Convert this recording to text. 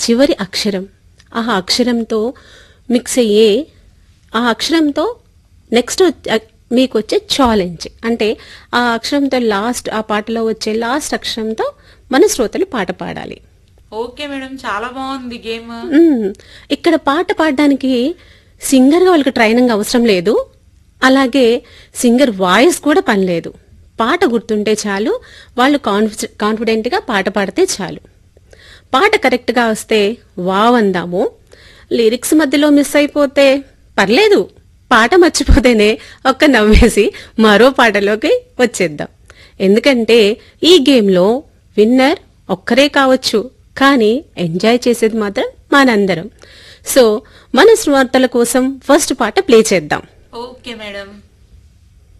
చివరి అక్షరం ఆ అక్షరంతో మిక్స్ అయ్యే ఆ అక్షరంతో నెక్స్ట్ మీకు వచ్చే ఛాలెంజ్ అంటే ఆ అక్షరంతో లాస్ట్ ఆ పాటలో వచ్చే లాస్ట్ అక్షరంతో మన శ్రోతలు పాట పాడాలి ఓకే మేడం చాలా బాగుంది గేమ్ మ్మ్. ఇక్కడ పాట పాడడానికి సింగర్గా వాళ్ళకి ట్రైనింగ్ అవసరం లేదు అలాగే సింగర్ వాయిస్ కూడా పని లేదు పాట గుర్తుంటే చాలు వాళ్ళు కాన్ఫి కాన్ఫిడెంట్గా పాట పాడితే చాలు పాట కరెక్ట్గా వస్తే వావ్ అందాము లిరిక్స్ మధ్యలో మిస్ అయిపోతే పర్లేదు పాట మర్చిపోతేనే ఒక్క నవ్వేసి మరో పాటలోకి వచ్చేద్దాం ఎందుకంటే ఈ గేమ్లో విన్నర్ ఒక్కరే కావచ్చు కానీ ఎంజాయ్ చేసేది మాత్రం మనందరం సో మన శ్రోతల కోసం ఫస్ట్ పాట ప్లే చేద్దాం ఓకే మేడం